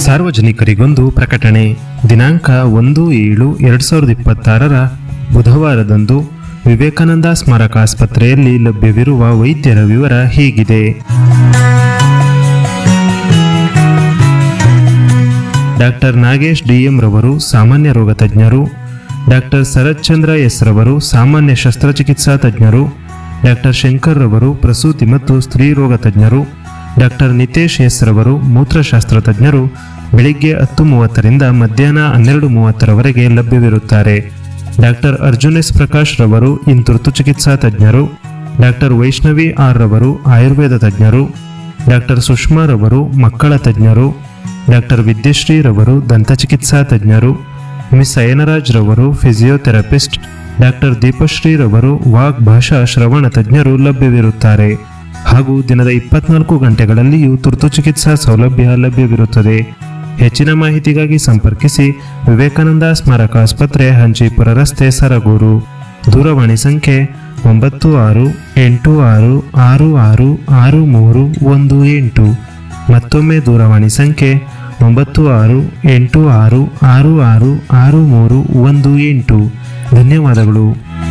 ಸಾರ್ವಜನಿಕರಿಗೊಂದು ಪ್ರಕಟಣೆ ದಿನಾಂಕ ಒಂದು ಏಳು ಎರಡು ಸಾವಿರದ ಇಪ್ಪತ್ತಾರರ ಬುಧವಾರದಂದು ವಿವೇಕಾನಂದ ಸ್ಮಾರಕ ಆಸ್ಪತ್ರೆಯಲ್ಲಿ ಲಭ್ಯವಿರುವ ವೈದ್ಯರ ವಿವರ ಹೀಗಿದೆ ಡಾಕ್ಟರ್ ನಾಗೇಶ್ ಡಿಎಂ ರವರು ಸಾಮಾನ್ಯ ರೋಗ ತಜ್ಞರು ಡಾಕ್ಟರ್ ಶರತ್ ಚಂದ್ರ ಎಸ್ ರವರು ಸಾಮಾನ್ಯ ಶಸ್ತ್ರಚಿಕಿತ್ಸಾ ತಜ್ಞರು ಡಾಕ್ಟರ್ ಶಂಕರ್ ರವರು ಪ್ರಸೂತಿ ಮತ್ತು ಸ್ತ್ರೀ ರೋಗ ತಜ್ಞರು ಡಾಕ್ಟರ್ ನಿತೇಶ್ ಎಸ್ ರವರು ಮೂತ್ರಶಾಸ್ತ್ರ ತಜ್ಞರು ಬೆಳಿಗ್ಗೆ ಹತ್ತು ಮೂವತ್ತರಿಂದ ಮಧ್ಯಾಹ್ನ ಹನ್ನೆರಡು ಮೂವತ್ತರವರೆಗೆ ಲಭ್ಯವಿರುತ್ತಾರೆ ಡಾಕ್ಟರ್ ಅರ್ಜುನ್ ಎಸ್ ಪ್ರಕಾಶ್ ರವರು ಇನ್ ತುರ್ತು ಚಿಕಿತ್ಸಾ ತಜ್ಞರು ಡಾಕ್ಟರ್ ವೈಷ್ಣವಿ ಆರ್ ರವರು ಆಯುರ್ವೇದ ತಜ್ಞರು ಡಾಕ್ಟರ್ ಸುಷ್ಮಾ ರವರು ಮಕ್ಕಳ ತಜ್ಞರು ಡಾಕ್ಟರ್ ವಿದ್ಯಶ್ರೀ ರವರು ದಂತಚಿಕಿತ್ಸಾ ತಜ್ಞರು ಮಿಸ್ ಅಯನರಾಜ್ ರವರು ಫಿಸಿಯೋಥೆರಪಿಸ್ಟ್ ಡಾಕ್ಟರ್ ದೀಪಶ್ರೀ ರವರು ವಾಗ್ ಭಾಷಾ ಶ್ರವಣ ತಜ್ಞರು ಲಭ್ಯವಿರುತ್ತಾರೆ ಹಾಗೂ ದಿನದ ಇಪ್ಪತ್ನಾಲ್ಕು ಗಂಟೆಗಳಲ್ಲಿಯೂ ತುರ್ತು ಚಿಕಿತ್ಸಾ ಸೌಲಭ್ಯ ಲಭ್ಯವಿರುತ್ತದೆ ಹೆಚ್ಚಿನ ಮಾಹಿತಿಗಾಗಿ ಸಂಪರ್ಕಿಸಿ ವಿವೇಕಾನಂದ ಸ್ಮಾರಕ ಆಸ್ಪತ್ರೆ ಹಂಚಿಪುರ ರಸ್ತೆ ಸರಗೂರು ದೂರವಾಣಿ ಸಂಖ್ಯೆ ಒಂಬತ್ತು ಆರು ಎಂಟು ಆರು ಆರು ಆರು ಆರು ಮೂರು ಒಂದು ಎಂಟು ಮತ್ತೊಮ್ಮೆ ದೂರವಾಣಿ ಸಂಖ್ಯೆ ಒಂಬತ್ತು ಆರು ಎಂಟು ಆರು ಆರು ಆರು ಆರು ಮೂರು ಒಂದು ಎಂಟು ಧನ್ಯವಾದಗಳು